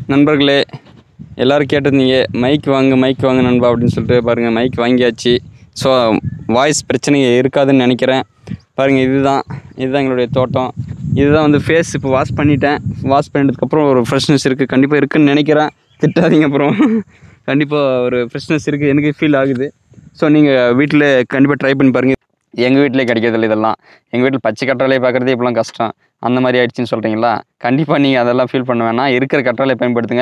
நண்பர்களே எல்லோரும் கேட்டிருந்தீங்க மைக் வாங்க மைக் வாங்க நண்பா அப்படின்னு சொல்லிட்டு பாருங்கள் மைக் வாங்கியாச்சு ஸோ வாய்ஸ் பிரச்சனை இருக்காதுன்னு நினைக்கிறேன் பாருங்கள் இதுதான் இதுதான் எங்களுடைய தோட்டம் இதுதான் வந்து ஃபேஸ் இப்போ வாஷ் பண்ணிட்டேன் வாஷ் பண்ணிட்டதுக்கப்புறம் ஒரு ஃப்ரெஷ்னஸ் இருக்குது கண்டிப்பாக இருக்குதுன்னு நினைக்கிறேன் திட்டாதீங்க அப்புறம் கண்டிப்பாக ஒரு ஃப்ரெஷ்னஸ் இருக்குது எனக்கு ஃபீல் ஆகுது ஸோ நீங்கள் வீட்டில் கண்டிப்பாக ட்ரை பண்ணி பாருங்கள் எங்கள் வீட்டிலே கிடைக்கிறதில்ல இதெல்லாம் எங்கள் வீட்டில் பச்சை கற்றாழையை பார்க்குறதே இப்போலாம் கஷ்டம் அந்த மாதிரி ஆயிடுச்சுன்னு சொல்கிறீங்களா கண்டிப்பாக நீங்கள் அதெல்லாம் ஃபீல் பண்ண வேணாம் இருக்கிற கற்றாழையை பயன்படுத்துங்க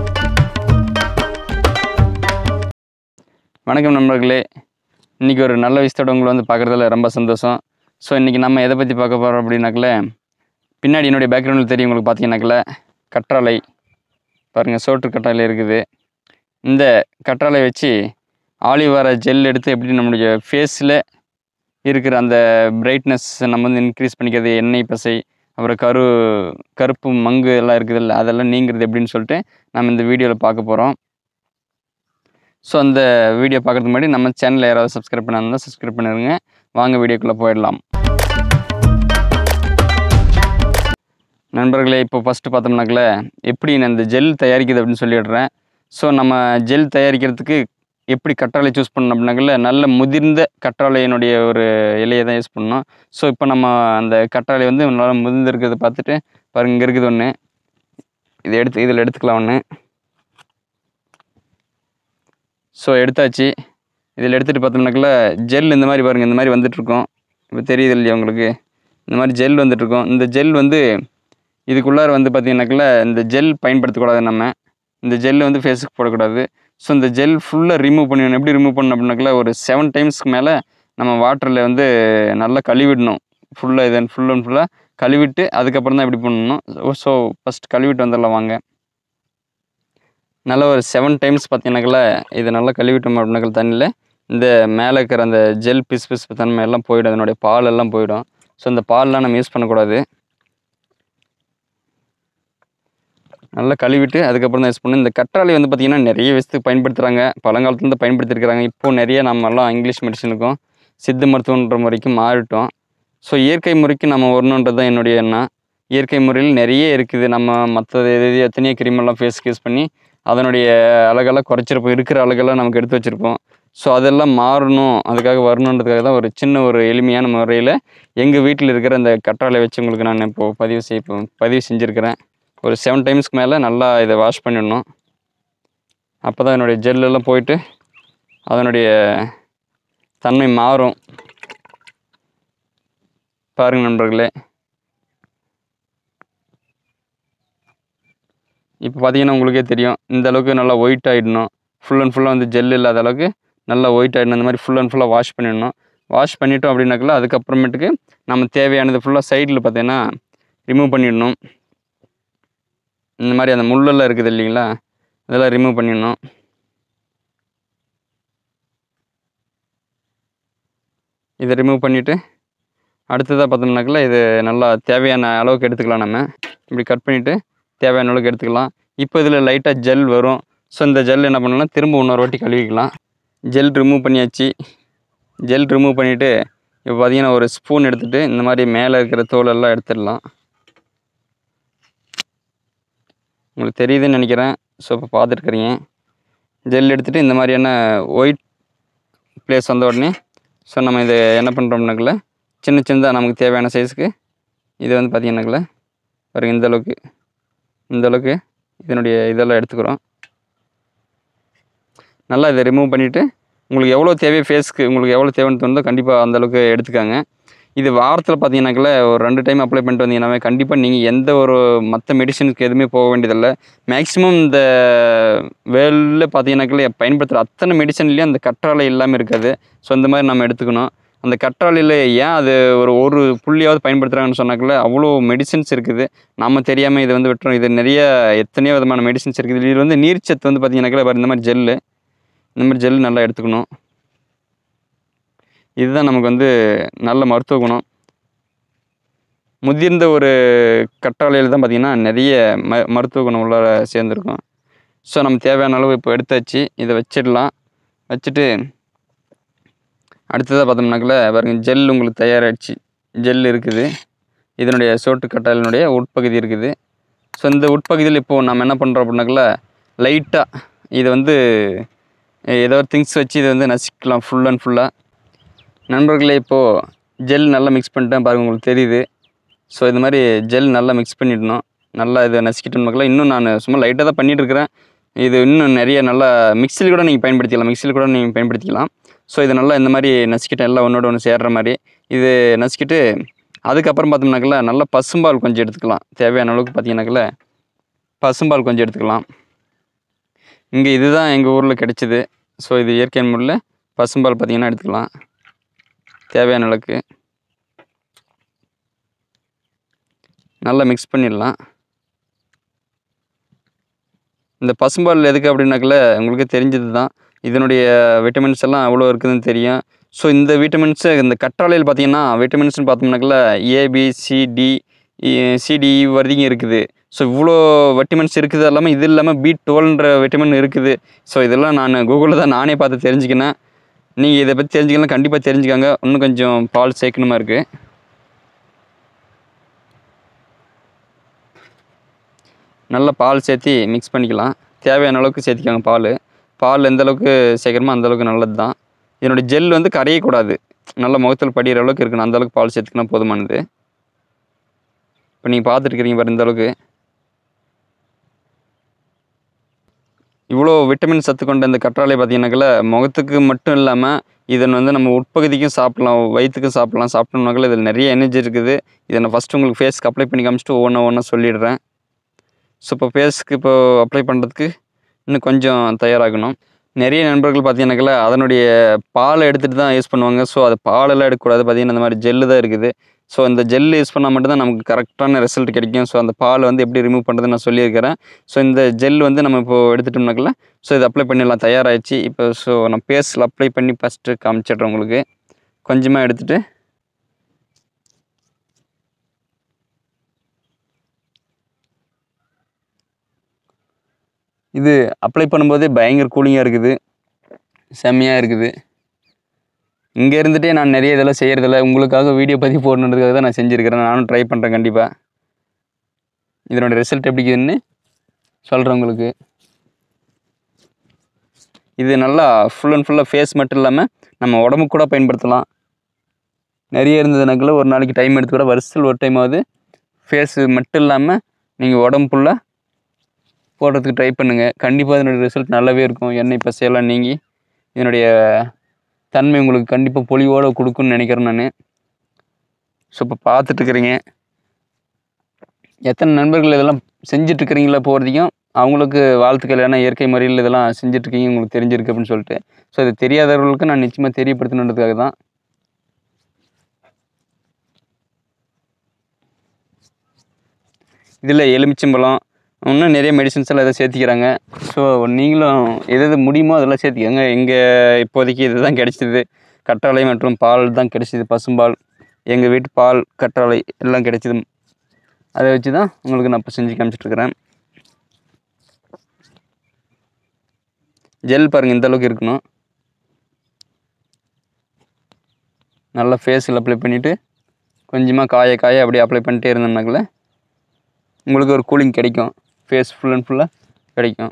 வணக்கம் நண்பர்களே இன்றைக்கி ஒரு நல்ல விஷயத்தோட உங்களை வந்து பார்க்குறதுல ரொம்ப சந்தோஷம் ஸோ இன்றைக்கி நம்ம எதை பற்றி பார்க்க போகிறோம் அப்படின்னாக்கல பின்னாடி என்னுடைய பேக்ரவுண்டில் தெரியும் உங்களுக்கு பார்த்தீங்கன்னாக்கல கற்றாழை பாருங்கள் சோற்று கற்றாழை இருக்குது இந்த கற்றாழை வச்சு ஆலிவார ஜெல் எடுத்து எப்படி நம்மளுடைய ஃபேஸில் இருக்கிற அந்த பிரைட்னஸ் நம்ம வந்து இன்க்ரீஸ் பண்ணிக்கிறது எண்ணெய் பசை அப்புறம் கரு கருப்பு மங்கு எல்லாம் இருக்குதுல்ல அதெல்லாம் நீங்கிறது எப்படின்னு சொல்லிட்டு நம்ம இந்த வீடியோவில் பார்க்க போகிறோம் ஸோ அந்த வீடியோ பார்க்குறதுக்கு முன்னாடி நம்ம சேனலில் யாராவது சப்ஸ்கிரைப் பண்ணாருந்தா சப்ஸ்கிரைப் பண்ணிடுங்க வாங்க வீடியோக்குள்ளே போயிடலாம் நண்பர்களே இப்போ ஃபஸ்ட்டு பார்த்தோம்னாக்கல எப்படி நான் இந்த ஜெல் தயாரிக்குது அப்படின்னு சொல்லிடுறேன் ஸோ நம்ம ஜெல் தயாரிக்கிறதுக்கு எப்படி கற்றாழை சூஸ் பண்ணணும் அப்படின்னாக்கல நல்ல முதிர்ந்த கற்றாழையினுடைய ஒரு இலையை தான் யூஸ் பண்ணணும் ஸோ இப்போ நம்ம அந்த கற்றாழை வந்து நல்லா முதிர்ந்து இருக்கிறத பார்த்துட்டு பாருங்க இங்கே இருக்குது ஒன்று இதை எடுத்து இதில் எடுத்துக்கலாம் ஒன்று ஸோ எடுத்தாச்சு இதில் எடுத்துகிட்டு பார்த்தோம்னாக்கல ஜெல் இந்த மாதிரி பாருங்கள் இந்த மாதிரி வந்துட்டுருக்கோம் இப்போ தெரியுது இல்லையா உங்களுக்கு இந்த மாதிரி ஜெல் வந்துட்டுருக்கோம் இந்த ஜெல் வந்து இதுக்குள்ளார வந்து பார்த்தீங்கன்னாக்கல இந்த ஜெல் பயன்படுத்தக்கூடாது நம்ம இந்த ஜெல் வந்து ஃபேஸுக்கு போடக்கூடாது ஸோ இந்த ஜெல் ஃபுல்லாக ரிமூவ் பண்ணிடணும் எப்படி ரிமூவ் பண்ணணும் அப்படின்னாக்கல ஒரு செவன் டைம்ஸ்க்கு மேலே நம்ம வாட்டரில் வந்து நல்லா கழுவிடணும் ஃபுல்லாக இதை ஃபுல் அண்ட் ஃபுல்லாக கழுவிட்டு அதுக்கப்புறம் தான் இப்படி பண்ணணும் ஸோ ஃபஸ்ட் கழுவிட்டு வந்துடலாம் வாங்க நல்லா ஒரு செவன் டைம்ஸ் பார்த்தீங்கன்னாக்கல இதை நல்லா கழுவிட்டோம் அப்படின்னாக்கல தண்ணியில் இந்த மேலே இருக்கிற அந்த ஜெல் பிஸ் பிஸ் தன்மை எல்லாம் போயிடும் அதனுடைய பால் எல்லாம் போயிடும் ஸோ இந்த பால்லாம் நம்ம யூஸ் பண்ணக்கூடாது நல்லா கழுவிட்டு அதுக்கப்புறம் தான் யூஸ் பண்ணணும் இந்த கற்றாழை வந்து பார்த்திங்கன்னா நிறைய விஷயத்துக்கு பயன்படுத்துகிறாங்க பழங்காலத்துலேருந்து பயன்படுத்தியிருக்கிறாங்க இப்போ நிறைய நம்மலாம் இங்கிலீஷ் மெடிசனுக்கும் சித்த மருத்துவன்ற முறைக்கும் மாறிட்டோம் ஸோ இயற்கை முறைக்கு நம்ம வரணுன்றது தான் என்னுடைய எண்ணம் இயற்கை முறையில் நிறைய இருக்குது நம்ம மற்ற எது எத்தனையோ கிரீமெல்லாம் ஃபேஸ்க்கு யூஸ் பண்ணி அதனுடைய அழகெல்லாம் குறைச்சிருப்போம் இருக்கிற அழகெல்லாம் நமக்கு எடுத்து வச்சுருப்போம் ஸோ அதெல்லாம் மாறணும் அதுக்காக வரணுன்றதுக்காக தான் ஒரு சின்ன ஒரு எளிமையான முறையில் எங்கள் வீட்டில் இருக்கிற அந்த கற்றாழை வச்சு உங்களுக்கு நான் இப்போது பதிவு செய்ய இப்போ பதிவு செஞ்சுருக்கிறேன் ஒரு செவன் டைம்ஸ்க்கு மேலே நல்லா இதை வாஷ் பண்ணிடணும் அப்போ தான் என்னுடைய ஜெல்லெல்லாம் போயிட்டு அதனுடைய தன்மை மாறும் பாருங்க நண்பர்களே இப்போ பார்த்தீங்கன்னா உங்களுக்கே தெரியும் இந்த அளவுக்கு நல்லா ஒயிட் ஆகிடணும் ஃபுல் அண்ட் ஃபுல்லாக வந்து ஜெல் இல்லாத அளவுக்கு நல்லா ஒயிட் ஆகிடணும் இந்த மாதிரி ஃபுல் அண்ட் ஃபுல்லாக வாஷ் பண்ணிடணும் வாஷ் பண்ணிட்டோம் அப்படின்னாக்கல அதுக்கப்புறமேட்டுக்கு நம்ம தேவையானது ஃபுல்லாக சைடில் பார்த்தீங்கன்னா ரிமூவ் பண்ணிடணும் இந்த மாதிரி அந்த முள்ளெல்லாம் இருக்குது இல்லைங்களா இதெல்லாம் ரிமூவ் பண்ணிடணும் இதை ரிமூவ் பண்ணிவிட்டு அடுத்ததாக பார்த்தோம்னாக்கல இது நல்லா தேவையான அளவுக்கு எடுத்துக்கலாம் நம்ம இப்படி கட் பண்ணிவிட்டு தேவையான அளவுக்கு எடுத்துக்கலாம் இப்போ இதில் லைட்டாக ஜெல் வரும் ஸோ இந்த ஜெல் என்ன பண்ணலாம் திரும்ப இன்னொரு வாட்டி கழுவிக்கலாம் ஜெல் ரிமூவ் பண்ணியாச்சு ஜெல் ரிமூவ் பண்ணிவிட்டு இப்போ பார்த்தீங்கன்னா ஒரு ஸ்பூன் எடுத்துகிட்டு இந்த மாதிரி மேலே இருக்கிற தோலெல்லாம் எடுத்துடலாம் உங்களுக்கு தெரியுதுன்னு நினைக்கிறேன் ஸோ இப்போ பார்த்துருக்குறீங்க ஜெல் எடுத்துகிட்டு இந்த மாதிரியான ஒயிட் ப்ளேஸ் வந்த உடனே ஸோ நம்ம இதை என்ன பண்ணுறோம்னாக்கல சின்ன சின்னதாக நமக்கு தேவையான சைஸுக்கு இது வந்து பார்த்திங்கனாக்கல பாருங்க இந்த அளவுக்கு இந்த அளவுக்கு இதனுடைய இதெல்லாம் எடுத்துக்கிறோம் நல்லா இதை ரிமூவ் பண்ணிவிட்டு உங்களுக்கு எவ்வளோ தேவை ஃபேஸ்க்கு உங்களுக்கு எவ்வளோ தேவைன்னு தோணுதோ கண்டிப்பாக அந்தளவுக்கு எடுத்துக்காங்க இது வாரத்தில் பார்த்தீங்கன்னாக்கல ஒரு ரெண்டு டைம் அப்ளை பண்ணிட்டு வந்தீங்கன்னாவே கண்டிப்பாக நீங்கள் எந்த ஒரு மற்ற மெடிசனுக்கு எதுவுமே போக வேண்டியதில்லை மேக்ஸிமம் இந்த வேலில் பார்த்தீங்கன்னாக்கல பயன்படுத்துகிற அத்தனை மெடிசன்லேயும் அந்த கற்றாழை இல்லாமல் இருக்காது ஸோ இந்த மாதிரி நம்ம எடுத்துக்கணும் அந்த கற்றாழையில் ஏன் அது ஒரு ஒரு புள்ளியாவது பயன்படுத்துகிறாங்கன்னு சொன்னாக்கல அவ்வளோ மெடிசின்ஸ் இருக்குது நம்ம தெரியாமல் இது வந்து விட்டுறோம் இது நிறைய எத்தனையோ விதமான மெடிசின்ஸ் இருக்குது இது வந்து நீர்ச்சத்து வந்து பார்த்தீங்கன்னாக்கல பாரு இந்த மாதிரி ஜெல்லு இந்த மாதிரி ஜெல் நல்லா எடுத்துக்கணும் இதுதான் நமக்கு வந்து நல்ல மருத்துவ குணம் முதிர்ந்த ஒரு கற்றாழையில் தான் பார்த்திங்கன்னா நிறைய ம மருத்துவ குணம் உள்ள சேர்ந்துருக்கும் ஸோ நம்ம தேவையான அளவு இப்போ எடுத்தாச்சு இதை வச்சிடலாம் வச்சுட்டு அடுத்ததாக பார்த்தோம்னாக்கல பாருங்க ஜெல் உங்களுக்கு தயாராகிடுச்சு ஜெல் இருக்குது இதனுடைய சோட்டு கற்றாழையினுடைய உட்பகுதி இருக்குது ஸோ இந்த உட்பகுதியில் இப்போது நம்ம என்ன பண்ணுறோம் அப்படின்னாக்கல லைட்டாக இது வந்து ஏதோ ஒரு திங்ஸ் வச்சு இதை வந்து நசிக்கலாம் ஃபுல் அண்ட் ஃபுல்லாக நண்பர்களே இப்போது ஜெல் நல்லா மிக்ஸ் பண்ணிட்டேன் பாருங்க உங்களுக்கு தெரியுது ஸோ இது மாதிரி ஜெல் நல்லா மிக்ஸ் பண்ணிடணும் நல்லா இதை நசுக்கிட்டோம் மக்களே இன்னும் நான் சும்மா லைட்டாக தான் பண்ணிட்டு இருக்கிறேன் இது இன்னும் நிறைய நல்லா மிக்சியில் கூட நீங்கள் பயன்படுத்திக்கலாம் மிக்சியில் கூட நீங்கள் பயன்படுத்திக்கலாம் ஸோ இது நல்லா இந்த மாதிரி நசுக்கிட்டேன் எல்லாம் ஒன்றோட ஒன்று சேர்ற மாதிரி இது நசுக்கிட்டு அதுக்கப்புறம் பார்த்தோம்னாக்கல நல்லா பசும்பால் கொஞ்சம் எடுத்துக்கலாம் தேவையான அளவுக்கு பார்த்தீங்கன்னாக்கல பசும்பால் கொஞ்சம் எடுத்துக்கலாம் இங்கே இதுதான் எங்கள் ஊரில் கிடைச்சிது ஸோ இது இயற்கை முறையில் பசும்பால் பார்த்தீங்கன்னா எடுத்துக்கலாம் தேவையான அளவுக்கு நல்லா மிக்ஸ் பண்ணிடலாம் இந்த பசும்பால் எதுக்கு அப்படின்னாக்கல உங்களுக்கு தெரிஞ்சது தான் இதனுடைய விட்டமின்ஸ் எல்லாம் எவ்வளோ இருக்குதுன்னு தெரியும் ஸோ இந்த விட்டமின்ஸு இந்த கற்றாழையில் பார்த்தீங்கன்னா விட்டமின்ஸ்னு பார்த்தோம்னாக்கல ஏபிசிடி சிடி வரைக்கும் இருக்குது ஸோ இவ்வளோ விட்டமின்ஸ் இருக்குது எல்லாமே இது இல்லாமல் பி டுவெல்ன்ற விட்டமின் இருக்குது ஸோ இதெல்லாம் நான் கூகுளில் தான் நானே பார்த்து தெரிஞ்சுக்கினேன் நீங்கள் இதை பற்றி தெரிஞ்சுக்கலாம் கண்டிப்பாக தெரிஞ்சுக்காங்க இன்னும் கொஞ்சம் பால் சேர்க்கணுமா இருக்குது நல்லா பால் சேர்த்து மிக்ஸ் பண்ணிக்கலாம் தேவையான அளவுக்கு சேர்த்திக்கோங்க பால் பால் எந்த அளவுக்கு சேர்க்குறமோ அந்த அளவுக்கு நல்லது தான் இதனுடைய ஜெல் வந்து கரையக்கூடாது நல்ல முகத்தில் படிகிற அளவுக்கு இருக்கணும் அந்த அளவுக்கு பால் சேர்த்துக்கினா போதுமானது இப்போ நீங்கள் பார்த்துருக்கிறீங்க பாரு இந்த அளவுக்கு இவ்வளோ விட்டமின் சத்து கொண்ட இந்த கற்றாழை பார்த்தீங்கன்னாக்கல முகத்துக்கு மட்டும் இல்லாமல் இதன் வந்து நம்ம உட்பகுதிக்கும் சாப்பிடலாம் வயிற்றுக்கும் சாப்பிடலாம் சாப்பிட்டோம்னாக்கல இதில் நிறைய எனர்ஜி இருக்குது இதை நான் ஃபஸ்ட்டு உங்களுக்கு ஃபேஸ்க்கு அப்ளை பண்ணி காமிச்சிட்டு ஒவ்வொன்றா ஒன்றா சொல்லிடுறேன் ஸோ இப்போ ஃபேஸ்க்கு இப்போ அப்ளை பண்ணுறதுக்கு இன்னும் கொஞ்சம் தயாராகணும் நிறைய நண்பர்கள் பார்த்தீங்கன்னாக்கல அதனுடைய பாலை எடுத்துகிட்டு தான் யூஸ் பண்ணுவாங்க ஸோ அது பாலெல்லாம் எடுக்கக்கூடாது பார்த்தீங்கன்னா இந்த மாதிரி ஜெல்லு தான் இருக்குது ஸோ அந்த ஜெல் யூஸ் பண்ணால் மட்டும்தான் நமக்கு கரெக்டான ரிசல்ட் கிடைக்கும் ஸோ அந்த பால் வந்து எப்படி ரிமூவ் பண்ணுறது நான் சொல்லியிருக்கிறேன் ஸோ இந்த ஜெல் வந்து நம்ம இப்போ எடுத்துட்டோம்னாக்கல ஸோ இது அப்ளை பண்ணிடலாம் தயாராகிடுச்சு இப்போ ஸோ நான் பேஸில் அப்ளை பண்ணி ஃபஸ்ட்டு காமிச்சிடுறேன் உங்களுக்கு கொஞ்சமாக எடுத்துகிட்டு இது அப்ளை பண்ணும்போதே பயங்கர கூலிங்காக இருக்குது செம்மையாக இருக்குது இங்கே இருந்துகிட்டே நான் நிறைய இதெல்லாம் செய்கிறதில்ல உங்களுக்காக வீடியோ பதிவு போடணுன்றதுக்காக தான் நான் செஞ்சுருக்கிறேன் நானும் ட்ரை பண்ணுறேன் கண்டிப்பாக இதனோட ரிசல்ட் எப்படி இருக்குதுன்னு சொல்கிறேன் உங்களுக்கு இது நல்லா ஃபுல் அண்ட் ஃபுல்லாக ஃபேஸ் மட்டும் இல்லாமல் நம்ம உடம்புக்கு கூட பயன்படுத்தலாம் நிறைய இருந்ததுனாக்குள்ள ஒரு நாளைக்கு டைம் எடுத்து கூட வருஷத்தில் ஒரு டைமாவது ஃபேஸு மட்டும் இல்லாமல் நீங்கள் உடம்பு ஃபுல்லாக போடுறதுக்கு ட்ரை பண்ணுங்கள் கண்டிப்பாக இதனுடைய ரிசல்ட் நல்லாவே இருக்கும் எண்ணெய் பசையெல்லாம் நீங்கி இதனுடைய தன்மை உங்களுக்கு கண்டிப்பாக பொலிவோடு கொடுக்குன்னு நினைக்கிறேன் நான் ஸோ இப்போ பார்த்துட்ருக்குறீங்க எத்தனை நண்பர்கள் இதெல்லாம் செஞ்சிட்ருக்கிறீங்களா போகிறதையும் அவங்களுக்கு வாழ்த்துக்கள் ஏன்னா இயற்கை முறையில் இதெல்லாம் செஞ்சிட்ருக்கீங்க உங்களுக்கு தெரிஞ்சிருக்கு அப்படின்னு சொல்லிட்டு ஸோ இது தெரியாதவர்களுக்கு நான் நிச்சயமாக தெரியப்படுத்தணுன்றதுக்காக தான் இதில் எலுமிச்சம்பழம் இன்னும் நிறைய மெடிசின்ஸ் எல்லாம் இதை சேர்த்திக்கிறாங்க ஸோ நீங்களும் எது எது முடியுமோ அதெல்லாம் சேர்த்திக்கோங்க எங்கே இப்போதைக்கு இதுதான் கிடைச்சிது கற்றாழை மற்றும் பால் தான் கிடைச்சிது பசும்பால் எங்கள் வீட்டு பால் கற்றாழை எல்லாம் கிடைச்சிது அதை வச்சு தான் உங்களுக்கு நான் இப்போ செஞ்சு காமிச்சிட்ருக்கிறேன் ஜெல் பாருங்கள் இந்த அளவுக்கு இருக்கணும் நல்லா ஃபேஸில் அப்ளை பண்ணிவிட்டு கொஞ்சமாக காய காய அப்படியே அப்ளை பண்ணிட்டே இருந்தோம்னாக்கல உங்களுக்கு ஒரு கூலிங் கிடைக்கும் ஃபேஸ் ஃபுல் அண்ட் ஃபுல்லாக கிடைக்கும்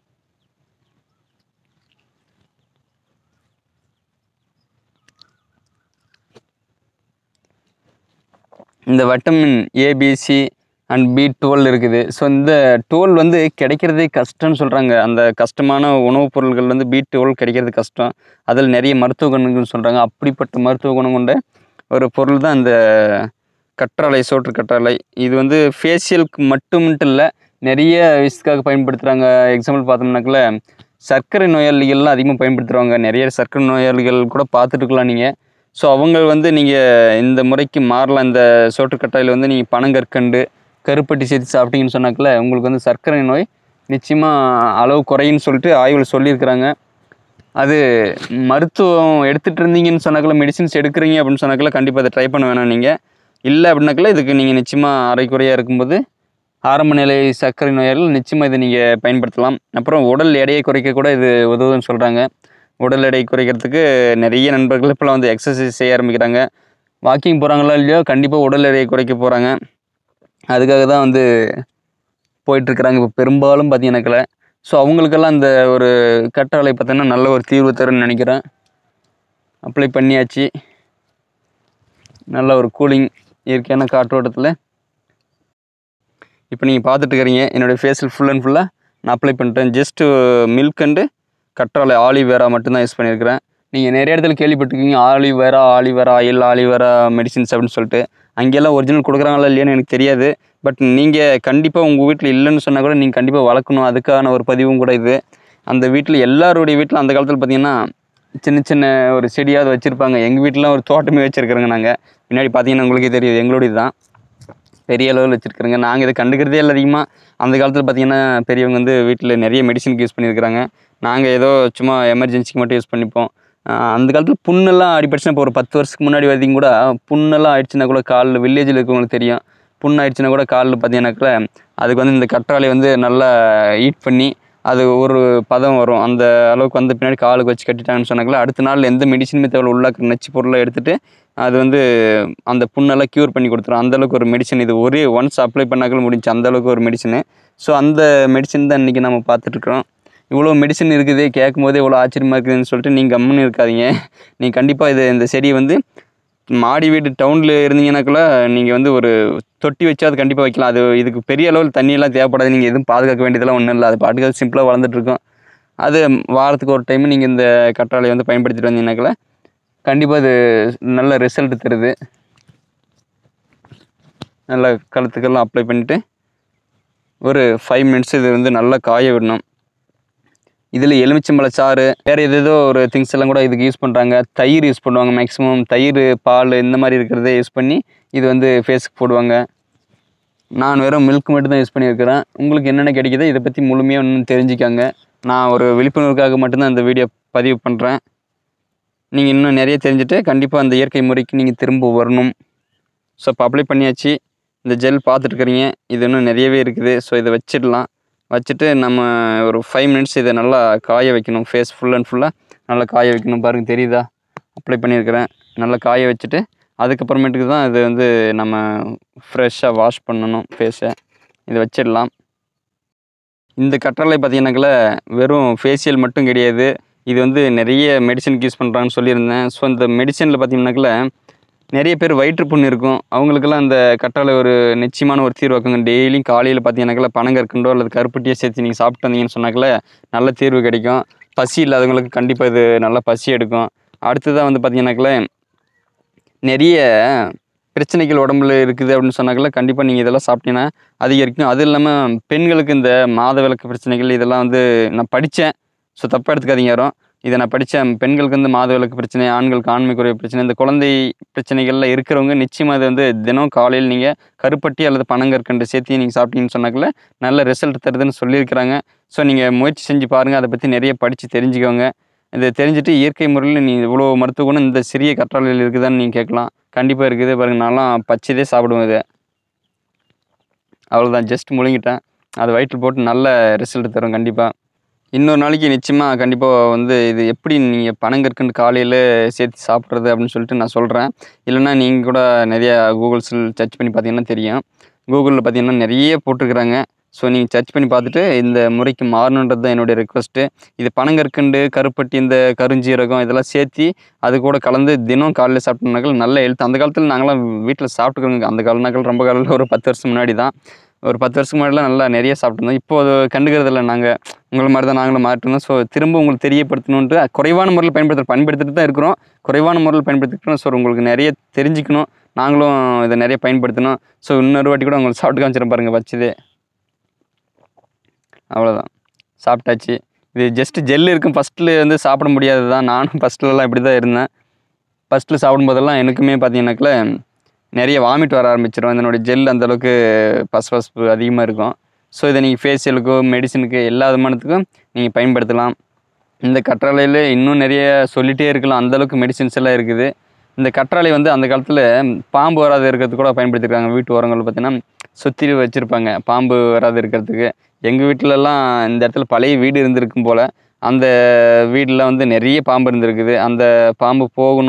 இந்த vitamin A B C and B twelve இருக்குது ஸோ இந்த டுவெல் வந்து கிடைக்கிறதே கஷ்டம்னு சொல்கிறாங்க அந்த கஷ்டமான உணவுப் பொருட்கள் வந்து பி டுவெல் கிடைக்கிறது கஷ்டம் அதில் நிறைய மருத்துவ குணங்கள் சொல்கிறாங்க அப்படிப்பட்ட மருத்துவ குணம் கொண்ட ஒரு பொருள் தான் இந்த கற்றாழை சோற்று கற்றாழை இது வந்து ஃபேஷியலுக்கு மட்டும்ட்டு இல்லை நிறைய விஷயத்துக்காக பயன்படுத்துகிறாங்க எக்ஸாம்பிள் பார்த்தோம்னாக்கல சர்க்கரை நோயாளிகள்லாம் அதிகமாக பயன்படுத்துகிறாங்க நிறைய சர்க்கரை நோயாளிகள் கூட பார்த்துட்டு இருக்கலாம் நீங்கள் ஸோ அவங்க வந்து நீங்கள் இந்த முறைக்கு மாறலாம் இந்த சோற்று கற்றாழையில் வந்து நீங்கள் பனங்கற்கண்டு கருப்பட்டி சேர்த்து சாப்பிட்டீங்கன்னு சொன்னாக்கல உங்களுக்கு வந்து சர்க்கரை நோய் நிச்சயமாக அளவு குறையுன்னு சொல்லிட்டு ஆய்வில் சொல்லியிருக்கிறாங்க அது மருத்துவம் எடுத்துகிட்டு இருந்தீங்கன்னு சொன்னாக்கல மெடிசின்ஸ் எடுக்கிறீங்க அப்படின்னு சொன்னாக்கல கண்டிப்பாக அதை ட்ரை பண்ண வேணாம் நீங்கள் இல்லை அப்படின்னாக்கல இதுக்கு நீங்கள் நிச்சயமாக அரைக்குறையாக இருக்கும்போது ஆரம்ப நிலை சர்க்கரை நோயாளிகள் நிச்சயமாக இதை நீங்கள் பயன்படுத்தலாம் அப்புறம் உடல் எடையை குறைக்க கூட இது உதவுதுன்னு சொல்கிறாங்க உடல் எடை குறைக்கிறதுக்கு நிறைய நண்பர்கள் இப்போலாம் வந்து எக்ஸசைஸ் செய்ய ஆரம்பிக்கிறாங்க வாக்கிங் போகிறாங்களோ இல்லையோ கண்டிப்பாக உடல் எடையை குறைக்க போகிறாங்க அதுக்காக தான் வந்து போயிட்டுருக்குறாங்க இப்போ பெரும்பாலும் பார்த்தீங்கன்னாக்கல ஸோ அவங்களுக்கெல்லாம் இந்த ஒரு கற்றாழை பார்த்தீங்கன்னா நல்ல ஒரு தீர்வு தரும்னு நினைக்கிறேன் அப்ளை பண்ணியாச்சு நல்ல ஒரு கூலிங் இயற்கையான காற்றோட்டத்தில் இப்போ நீங்கள் பார்த்துட்டு இருக்கிறீங்க என்னுடைய ஃபேஸில் ஃபுல் அண்ட் ஃபுல்லாக நான் அப்ளை பண்ணிட்டேன் ஜஸ்ட்டு மில்க் அண்டு கற்றாழை ஆலிவேரா மட்டும்தான் யூஸ் பண்ணியிருக்கிறேன் நீங்கள் நிறைய இடத்துல கேள்விப்பட்டிருக்கீங்க aloe vera aloe vera oil aloe vera medicines அப்படின்னு சொல்லிட்டு அங்கெல்லாம் ஒரிஜினல் கொடுக்குறாங்களா இல்லையான்னு எனக்கு தெரியாது பட் நீங்கள் கண்டிப்பாக உங்கள் வீட்டில் இல்லைன்னு சொன்னால் கூட நீங்கள் கண்டிப்பாக வளர்க்கணும் அதுக்கான ஒரு பதிவும் கூட இது அந்த வீட்டில் எல்லாருடைய வீட்டில் அந்த காலத்தில் பார்த்தீங்கன்னா சின்ன சின்ன ஒரு செடியாவது வச்சுருப்பாங்க எங்கள் வீட்டிலாம் ஒரு தோட்டமே வச்சுருக்குறோங்க நாங்கள் பின்னாடி பார்த்தீங்கன்னா உங்களுக்கே தெரியும் எங்களுடையது தான் பெரிய அளவில் வச்சுருக்குறோங்க நாங்கள் இதை கண்டுக்கிறதே இல்லை அதிகமாக அந்த காலத்தில் பார்த்தீங்கன்னா பெரியவங்க வந்து வீட்டில் நிறைய மெடிசனுக்கு யூஸ் பண்ணியிருக்கிறாங்க நாங்கள் ஏதோ சும்மா எமர்ஜென்சிக்கு மட்டும் யூஸ் பண்ணிப்போம் ஆஹ் அந்த காலத்தில் புண்ணெல்லாம் அடிபட்டுச்சுன்னா இப்போ ஒரு பத்து வருஷத்துக்கு முன்னாடி வரைக்கும் கூட புண்ணெல்லாம் ஆயிடுச்சுன்னா கூட காலில் வில்லேஜில் இருக்கவங்களுக்கு தெரியும் புண்ணு ஆயிடுச்சுன்னா கூட காலில் பார்த்தீங்கன்னாக்கா அதுக்கு வந்து இந்த கற்றாழை வந்து நல்லா ஹீட் பண்ணி அது ஒரு பதம் வரும் அந்த அளவுக்கு வந்து பின்னாடி காலுக்கு வச்சு கட்டிட்டாங்கன்னு சொன்னாங்களா அடுத்த நாள் எந்த மெடிசனுமே தேவை உள்ளாக்க நச்சு பொருளை எடுத்துகிட்டு அது வந்து அந்த புண்ணெல்லாம் க்யூர் பண்ணி கொடுத்துரும் அந்த அளவுக்கு ஒரு மெடிசன் இது ஒரே ஒன்ஸ் அப்ளை பண்ணாக்கள் முடிஞ்சு அந்த அளவுக்கு ஒரு மெடிசனு ஸோ அந்த மெடிசன் தான் இன்றைக்கி நம்ம பார்த்துட்ருக்குறோம் இவ்வளோ மெடிசன் இருக்குது கேட்கும் போதே இவ்வளோ ஆச்சரியமாக இருக்குதுன்னு சொல்லிட்டு நீங்கள் கம்முன்னு இருக்காதீங்க நீங்கள் கண்டிப்பாக இது இந்த செடியை வந்து மாடி வீடு டவுனில் இருந்தீங்கன்னாக்குள்ள நீங்கள் வந்து ஒரு தொட்டி வச்சு அது கண்டிப்பாக வைக்கலாம் அது இதுக்கு பெரிய அளவில் தண்ணியெல்லாம் தேவைப்படாது நீங்கள் எதுவும் பாதுகாக்க வேண்டியதெல்லாம் ஒன்றும் இல்லை அது பாட்டுக்கு அது சிம்பிளாக வளர்ந்துட்டுருக்கும் அது வாரத்துக்கு ஒரு டைம் நீங்கள் இந்த கற்றாழையை வந்து பயன்படுத்திட்டு வந்தீங்கன்னாக்குள்ள கண்டிப்பாக அது நல்ல ரிசல்ட் தருது நல்லா கழுத்துக்கெல்லாம் அப்ளை பண்ணிவிட்டு ஒரு ஃபைவ் மினிட்ஸ் இது வந்து நல்லா காய விடணும் இதில் எலுமிச்சம்பழ சாறு வேறு ஏதேதோ ஒரு திங்ஸ் எல்லாம் கூட இதுக்கு யூஸ் பண்ணுறாங்க தயிர் யூஸ் பண்ணுவாங்க மேக்ஸிமம் தயிர் பால் இந்த மாதிரி இருக்கிறத யூஸ் பண்ணி இது வந்து ஃபேஸுக்கு போடுவாங்க நான் வெறும் மில்க் மட்டும் தான் யூஸ் பண்ணியிருக்கிறேன் உங்களுக்கு என்னென்ன கிடைக்குதோ இதை பற்றி முழுமையாக இன்னும் தெரிஞ்சுக்காங்க நான் ஒரு விழிப்புணர்வுக்காக மட்டும்தான் இந்த வீடியோ பதிவு பண்ணுறேன் நீங்கள் இன்னும் நிறைய தெரிஞ்சுட்டு கண்டிப்பாக அந்த இயற்கை முறைக்கு நீங்கள் திரும்ப வரணும் ஸோ இப்போ அப்ளை பண்ணியாச்சு இந்த ஜெல் பார்த்துட்ருக்குறீங்க இது இன்னும் நிறையவே இருக்குது ஸோ இதை வச்சிடலாம் வச்சுட்டு நம்ம ஒரு ஃபைவ் மினிட்ஸ் இதை நல்லா காய வைக்கணும் ஃபேஸ் ஃபுல் அண்ட் ஃபுல்லாக நல்லா காய வைக்கணும் பாருங்கள் தெரியுதா அப்ளை பண்ணியிருக்கிறேன் நல்லா காய வச்சுட்டு அதுக்கப்புறமேட்டுக்கு தான் இது வந்து நம்ம ஃப்ரெஷ்ஷாக வாஷ் பண்ணணும் ஃபேஸை இதை வச்சிடலாம் இந்த கற்றாழை பார்த்தீங்கன்னாக்கல வெறும் ஃபேஷியல் மட்டும் கிடையாது இது வந்து நிறைய மெடிசனுக்கு யூஸ் பண்ணுறாங்கன்னு சொல்லியிருந்தேன் ஸோ இந்த மெடிசனில் பார்த்தீங்கன்னாக்கல நிறைய பேர் வயிற்றுப்புண் இருக்கும் அவங்களுக்கெல்லாம் அந்த கற்றாழை ஒரு நிச்சயமான ஒரு தீர்வு வைக்குங்க டெய்லியும் காலையில் பார்த்தீங்கன்னாக்கல பனங்கற்கண்டோ அல்லது கருப்பட்டியோ சேர்த்து நீங்கள் சாப்பிட்டு வந்தீங்கன்னு சொன்னாக்கல நல்ல தீர்வு கிடைக்கும் பசி இல்லாதவங்களுக்கு கண்டிப்பாக இது நல்லா பசி எடுக்கும் அடுத்ததாக வந்து பார்த்தீங்கன்னாக்கல நிறைய பிரச்சனைகள் உடம்புல இருக்குது அப்படின்னு சொன்னாக்கல கண்டிப்பாக நீங்கள் இதெல்லாம் சாப்பிட்டீங்கன்னா அதிகரிக்கும் அது இல்லாமல் பெண்களுக்கு இந்த மாதவிலக்கு பிரச்சனைகள் இதெல்லாம் வந்து நான் படித்தேன் ஸோ தப்பாக எடுத்துக்காதீங்க யாரும் இதை நான் படித்தேன் பெண்களுக்கு வந்து மாதவிலக்கு பிரச்சனை ஆண்களுக்கு ஆண்மை குறைவு பிரச்சனை இந்த குழந்தை பிரச்சனைகள்ல இருக்கிறவங்க நிச்சயமாக இது வந்து தினம் காலையில் நீங்கள் கருப்பட்டி அல்லது பனங்கற்கண்டு சேர்த்து நீங்கள் சாப்பிட்டீங்கன்னு சொன்னாக்கல நல்ல ரிசல்ட் தருதுன்னு சொல்லியிருக்கிறாங்க ஸோ நீங்கள் முயற்சி செஞ்சு பாருங்கள் அதை பற்றி நிறைய படித்து தெரிஞ்சுக்கோங்க இதை தெரிஞ்சுட்டு இயற்கை முறையில் நீ இவ்வளோ மருத்துவ குணம் இந்த சிறிய கற்றாழையில் இருக்குதான்னு நீங்கள் கேட்கலாம் கண்டிப்பாக இருக்குது பாருங்க நான்லாம் பச்சைதே சாப்பிடுவேன் இதை அவ்வளோதான் ஜஸ்ட் முழுங்கிட்டேன் அது வயிற்றில் போட்டு நல்ல ரிசல்ட் தரும் கண்டிப்பாக இன்னொரு நாளைக்கு நிச்சயமாக கண்டிப்பாக வந்து இது எப்படி நீங்கள் பனங்கற்கண்டு காலையில் சேர்த்து சாப்பிட்றது அப்படின்னு சொல்லிட்டு நான் சொல்கிறேன் இல்லைன்னா நீங்கள் கூட நிறையா கூகுள்ஸில் சர்ச் பண்ணி பார்த்தீங்கன்னா தெரியும் கூகுளில் பார்த்தீங்கன்னா நிறைய போட்டிருக்கிறாங்க ஸோ நீங்கள் சர்ச் பண்ணி பார்த்துட்டு இந்த முறைக்கு மாறணுன்றது தான் என்னுடைய ரெக்வஸ்ட்டு இது பனங்கற்கண்டு கருப்பட்டி இந்த கருஞ்சீரகம் இதெல்லாம் சேர்த்து அது கூட கலந்து தினம் காலையில் சாப்பிட்டோம்னாக்கள் நல்ல ஹெல்த் அந்த காலத்தில் நாங்களாம் வீட்டில் சாப்பிட்டுக்கிறோங்க அந்த காலனாக்கள் ரொம்ப காலையில் ஒரு பத்து வருஷம் முன்னாடி தான் ஒரு பத்து வருஷத்துக்கு முன்னாடிலாம் நல்லா நிறைய சாப்பிட்ருந்தோம் இப்போ அது கண்டுக்கிறது இல்லை நாங்கள் உங்களை மாதிரி தான் நாங்களும் மாற்றிருந்தோம் ஸோ திரும்ப உங்களுக்கு தெரியப்படுத்தணுன்ட்டு குறைவான முறையில் பயன்படுத்த பயன்படுத்திட்டு தான் இருக்கிறோம் குறைவான முறையில் பயன்படுத்திக்கிறோம் ஸோ உங்களுக்கு நிறைய தெரிஞ்சுக்கணும் நாங்களும் இதை நிறைய பயன்படுத்தணும் ஸோ இன்னொரு வாட்டி கூட உங்களுக்கு சாப்பிட்டு காமிச்சிடும் பாருங்கள் வச்சதே அவ்வளோதான் சாப்பிட்டாச்சு இது ஜஸ்ட் ஜெல் இருக்கும் ஃபஸ்ட்டில் வந்து சாப்பிட முடியாது தான் நானும் ஃபஸ்ட்லலாம் இப்படி தான் இருந்தேன் ஃபஸ்ட்டில் சாப்பிடும்போதெல்லாம் எனக்குமே பார்த்தீங்கன்னாக்கல நிறைய வாமிட் வர ஆரம்பிச்சிடும் இதனுடைய ஜெல் அந்தளவுக்கு பசபசப்பு அதிகமாக இருக்கும் ஸோ இதை நீங்கள் ஃபேஷியலுக்கோ மெடிசனுக்கு எல்லா விதமானத்துக்கும் நீங்கள் பயன்படுத்தலாம் இந்த கற்றாழையில் இன்னும் நிறைய சொல்லிகிட்டே இருக்கலாம் அந்தளவுக்கு மெடிசின்ஸ் எல்லாம் இருக்குது இந்த கற்றாழை வந்து அந்த காலத்தில் பாம்பு வராது இருக்கிறதுக்கு கூட பயன்படுத்தியிருக்காங்க வீட்டு ஓரங்கள் பார்த்தீங்கன்னா சுற்றி வச்சுருப்பாங்க பாம்பு வராது இருக்கிறதுக்கு எங்கள் வீட்டிலலாம் இந்த இடத்துல பழைய வீடு இருந்திருக்கும் போல் அந்த வீட்டில் வந்து நிறைய பாம்பு இருந்திருக்குது அந்த பாம்பு போகணும்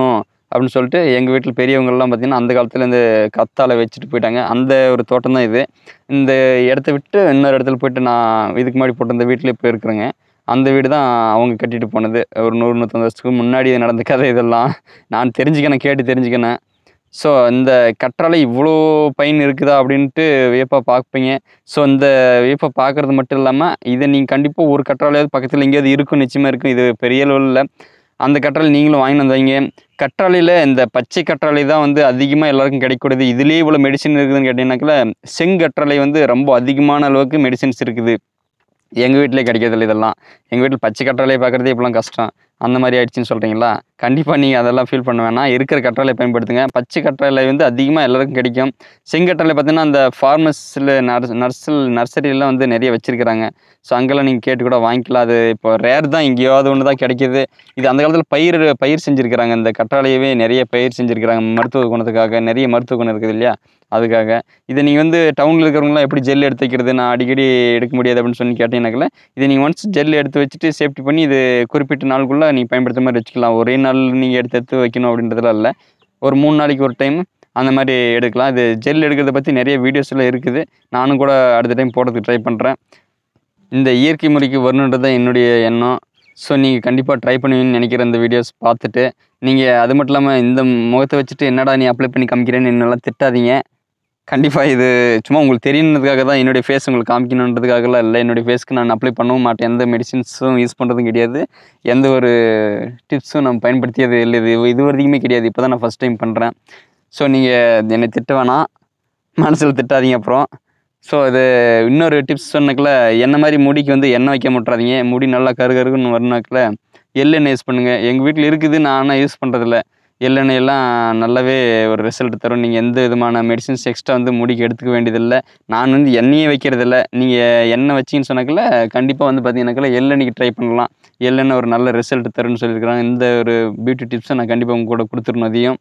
அப்படின்னு சொல்லிட்டு எங்கள் வீட்டில் பெரியவங்கள்லாம் பார்த்திங்கன்னா அந்த காலத்தில் இந்த கத்தாழை வச்சுட்டு போயிட்டாங்க அந்த ஒரு தோட்டம் தான் இது இந்த இடத்த விட்டு இன்னொரு இடத்துல போயிட்டு நான் இதுக்கு முன்னாடி போட்டிருந்த வீட்டில் இப்போ இருக்கிறேங்க அந்த வீடு தான் அவங்க கட்டிட்டு போனது ஒரு நூறு நூற்றம்பது வருஷத்துக்கு முன்னாடி நடந்த கதை இதெல்லாம் நான் தெரிஞ்சுக்கினேன் கேட்டு தெரிஞ்சுக்கினேன் ஸோ இந்த கற்றாழை இவ்வளோ பயன் இருக்குதா அப்படின்ட்டு வியப்பாக பார்ப்பீங்க ஸோ இந்த வியப்பை பார்க்குறது மட்டும் இல்லாமல் இதை நீங்கள் கண்டிப்பாக ஒரு கற்றாழையாவது பக்கத்தில் எங்கேயாவது இருக்கும் நிச்சயமாக இருக்கும் இது பெரிய லெவலில் அந்த கற்றாழை நீங்களும் வாங்கி வந்தீங்க கற்றாழையில் இந்த பச்சை கற்றாழை தான் வந்து அதிகமாக எல்லாருக்கும் கிடைக்கக்கூடியது இதுலேயே இவ்வளோ மெடிசின் இருக்குதுன்னு கேட்டீங்கன்னாக்கல செங்கற்றாழை வந்து ரொம்ப அதிகமான அளவுக்கு மெடிசின்ஸ் இருக்குது எங்கள் வீட்டிலே கிடைக்கிறதில்ல இதெல்லாம் எங்கள் வீட்டில் பச்சை கற்றாழையை பார்க்குறதே இப்போலாம் கஷ்டம் அந்த மாதிரி ஆயிடுச்சுன்னு சொல்கிறீங்களா கண்டிப்பாக நீங்கள் அதெல்லாம் ஃபீல் பண்ண வேணாம் இருக்கிற கற்றாழை பயன்படுத்துங்க பச்சை கற்றாழை வந்து அதிகமாக எல்லாருக்கும் கிடைக்கும் செங்கற்றாழை பார்த்தீங்கன்னா அந்த ஃபார்மஸில் நர்ஸ் நர்சல் நர்சரிலாம் வந்து நிறைய வச்சுருக்கிறாங்க ஸோ அங்கெல்லாம் நீங்கள் கேட்டு கூட வாங்கிக்கலாம் அது இப்போ ரேர் தான் எங்கேயாவது ஒன்று தான் கிடைக்கிது இது அந்த காலத்தில் பயிர் பயிர் செஞ்சுருக்கிறாங்க இந்த கற்றாழையவே நிறைய பயிர் செஞ்சுருக்கிறாங்க மருத்துவ குணத்துக்காக நிறைய மருத்துவ குணம் இருக்குது இல்லையா அதுக்காக இதை நீங்கள் வந்து டவுனில் இருக்கிறவங்களாம் எப்படி ஜெல் எடுத்து வைக்கிறது நான் அடிக்கடி எடுக்க முடியாது அப்படின்னு சொல்லி கேட்டீங்கன்னாக்கல இதை நீங்கள் ஒன்ஸ் ஜெல் எடுத்து வச்சுட்டு சேஃப்டி பண்ணி இது குறிப்பிட்ட நாளுக்குள்ளே நீங்கள் பயன்படுத்த மாதிரி வச்சுக்கலாம் ஒரே நாள் நீங்கள் எடுத்து எடுத்து வைக்கணும் அப்படின்றதுலாம் இல்லை ஒரு மூணு நாளைக்கு ஒரு டைம் அந்த மாதிரி எடுக்கலாம் இது ஜெல் எடுக்கிறத பற்றி நிறைய வீடியோஸ்லாம் இருக்குது நானும் கூட அடுத்த டைம் போடுறதுக்கு ட்ரை பண்ணுறேன் இந்த இயற்கை முறைக்கு வரணுன்றது தான் என்னுடைய எண்ணம் ஸோ நீங்கள் கண்டிப்பாக ட்ரை பண்ணுவீங்கன்னு நினைக்கிற இந்த வீடியோஸ் பார்த்துட்டு நீங்கள் அது மட்டும் இல்லாமல் இந்த முகத்தை வச்சுட்டு என்னடா நீ அப்ளை பண்ணி காமிக்கிறேன்னு என்னெல்லாம் திட்டாதீங்க கண்டிப்பாக இது சும்மா உங்களுக்கு தெரியணுன்றதுக்காக தான் என்னுடைய ஃபேஸ் உங்களுக்கு காமிக்கணுன்றதுக்காகலாம் இல்லை என்னுடைய ஃபேஸ்க்கு நான் அப்ளை பண்ணவும் மாட்டேன் எந்த மெடிசின்ஸும் யூஸ் பண்ணுறதும் கிடையாது எந்த ஒரு டிப்ஸும் நான் பயன்படுத்தியது இல்லை இது இது வரைக்குமே கிடையாது இப்போ தான் நான் ஃபஸ்ட் டைம் பண்ணுறேன் ஸோ நீங்கள் என்னை திட்ட வேணாம் மனசில் திட்டாதீங்க அப்புறம் ஸோ இது இன்னொரு டிப்ஸ் சொன்னக்கில் என்ன மாதிரி முடிக்கு வந்து எண்ணெய் வைக்க முட்றாதீங்க முடி நல்லா கரு கருன்னு வரணுனாக்கில் எள்ளெண்ணெய் யூஸ் பண்ணுங்கள் எங்கள் வீட்டில் இருக்குது நான் ஆனால் யூஸ் பண்ணுறதில்ல எள்ளெண்ணெய் எல்லாம் நல்லாவே ஒரு ரிசல்ட் தரும் நீங்கள் எந்த விதமான மெடிசின்ஸ் எக்ஸ்ட்ரா வந்து முடிக்கு எடுத்துக்க வேண்டியதில்லை நான் வந்து எண்ணெயே வைக்கிறதில்ல நீங்கள் எண்ணெய் வச்சிங்கன்னு சொன்னாக்கல கண்டிப்பாக வந்து பார்த்தீங்கன்னாக்கல எள்ளெண்ணெய்க்கு ட்ரை பண்ணலாம் எள்ளெண்ணெய் ஒரு நல்ல ரிசல்ட் தரும்னு சொல்லியிருக்கிறாங்க இந்த ஒரு பியூட்டி டிப்ஸை நான் கண்டிப்பாக உங்க கூட கொடுத்துருணும் அதையும்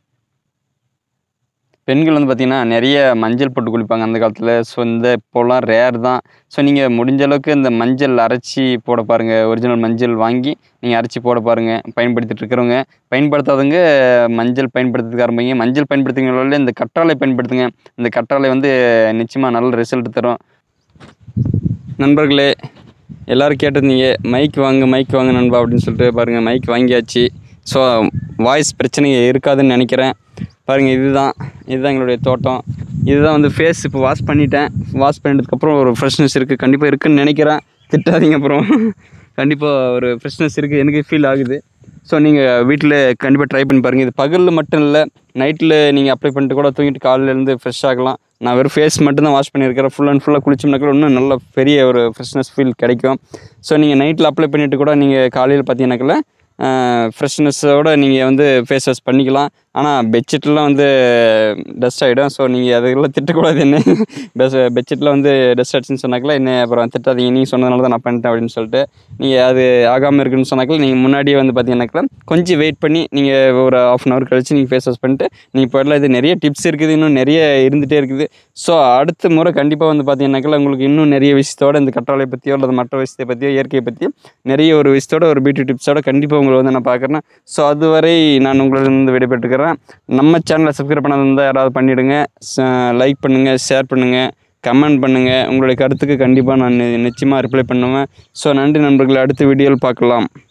பெண்கள் வந்து பார்த்திங்கன்னா நிறைய மஞ்சள் போட்டு குளிப்பாங்க அந்த காலத்தில் ஸோ இந்த இப்போலாம் ரேர் தான் ஸோ நீங்கள் முடிஞ்ச அளவுக்கு இந்த மஞ்சள் அரைச்சி போட பாருங்கள் ஒரிஜினல் மஞ்சள் வாங்கி நீங்கள் அரைச்சி போட பாருங்கள் பயன்படுத்திட்டு இருக்கிறவங்க பயன்படுத்தாதவங்க மஞ்சள் பயன்படுத்துறதுக்கு ஆரம்பிங்க மஞ்சள் பயன்படுத்துங்களோட இந்த கற்றாழை பயன்படுத்துங்க இந்த கற்றாழை வந்து நிச்சயமாக நல்ல ரிசல்ட் தரும் நண்பர்களே எல்லோரும் கேட்டிருந்தீங்க மைக் வாங்க மைக் வாங்க நண்பா அப்படின்னு சொல்லிட்டு பாருங்கள் மைக் வாங்கியாச்சு ஸோ வாய்ஸ் பிரச்சனை இருக்காதுன்னு நினைக்கிறேன் பாருங்கள் இதுதான் இதுதான் எங்களுடைய தோட்டம் இதுதான் வந்து ஃபேஸ் இப்போ வாஷ் பண்ணிட்டேன் வாஷ் பண்ணிட்டதுக்கப்புறம் ஒரு ஃப்ரெஷ்னஸ் இருக்குது கண்டிப்பாக இருக்குன்னு நினைக்கிறேன் திட்டாதீங்க அப்புறம் கண்டிப்பாக ஒரு ஃப்ரெஷ்னஸ் இருக்குது எனக்கு ஃபீல் ஆகுது ஸோ நீங்கள் வீட்டில் கண்டிப்பாக ட்ரை பண்ணி பாருங்கள் இது பகலில் மட்டும் இல்லை நைட்டில் நீங்கள் அப்ளை பண்ணிட்டு கூட தூங்கிட்டு காலையிலேருந்து ஃப்ரெஷ் ஆகலாம் நான் வெறும் ஃபேஸ் மட்டும்தான் வாஷ் பண்ணியிருக்கிறேன் ஃபுல் அண்ட் ஃபுல்லாக குளிச்சோம்னாக்கா இன்னும் நல்ல பெரிய ஒரு ஃப்ரெஷ்னஸ் ஃபீல் கிடைக்கும் ஸோ நீங்கள் நைட்டில் அப்ளை பண்ணிவிட்டு கூட நீங்கள் காலையில் பார்த்தீங்கன்னாக்கல ஃப்ரெஷ்னஸோடு நீங்கள் வந்து ஃபேஸ் வாஷ் பண்ணிக்கலாம் ஆனால் பெட்ஷீட்லாம் வந்து டஸ்ட் ஆகிடும் ஸோ நீங்கள் அதுக்கெல்லாம் திட்டக்கூடாது என்ன பெஸ் பெட்ஷீட்டில் வந்து டஸ்ட் ஆச்சுன்னு சொன்னாக்கல என்ன அப்புறம் திட்டாதீங்க நீங்கள் சொன்னதுனால தான் நான் பண்ணிட்டேன் அப்படின்னு சொல்லிட்டு நீங்கள் அது ஆகாமல் இருக்குன்னு சொன்னாக்கல நீங்கள் முன்னாடியே வந்து பார்த்தீங்கன்னாக்கா கொஞ்சம் வெயிட் பண்ணி நீங்கள் ஒரு ஆஃப் அன் ஹவர் கழிச்சு நீங்கள் ஃபேஸ் வாஷ் பண்ணிட்டு நீங்கள் போயிடலாம் இது நிறைய டிப்ஸ் இருக்குது இன்னும் நிறைய இருந்துகிட்டே இருக்குது ஸோ அடுத்த முறை கண்டிப்பாக வந்து பார்த்தீங்கன்னாக்கா உங்களுக்கு இன்னும் நிறைய விஷயத்தோட இந்த கற்றாழை பற்றியோ அல்லது மற்ற விஷயத்தை பற்றியோ இயற்கையை பற்றியோ நிறைய ஒரு விஷயத்தோட ஒரு பியூட்டி டிப்ஸோட கண்டிப்பாக உங்களை வந்து நான் பார்க்குறேன் ஸோ அதுவரை நான் உங்களிடம் விடைபெற்றுக்கிறேன் நம்ம சேனலை சப்ஸ்கிரைப் பண்ணாத இருந்தால் யாராவது பண்ணிவிடுங்க லைக் பண்ணுங்கள் ஷேர் பண்ணுங்கள் கமெண்ட் பண்ணுங்கள் உங்களுடைய கருத்துக்கு கண்டிப்பாக நான் நி- நிச்சயமாக ரிப்ளை பண்ணுவேன் ஸோ நன்றி நண்பர்களை அடுத்த வீடியோவில் பார்க்கலாம்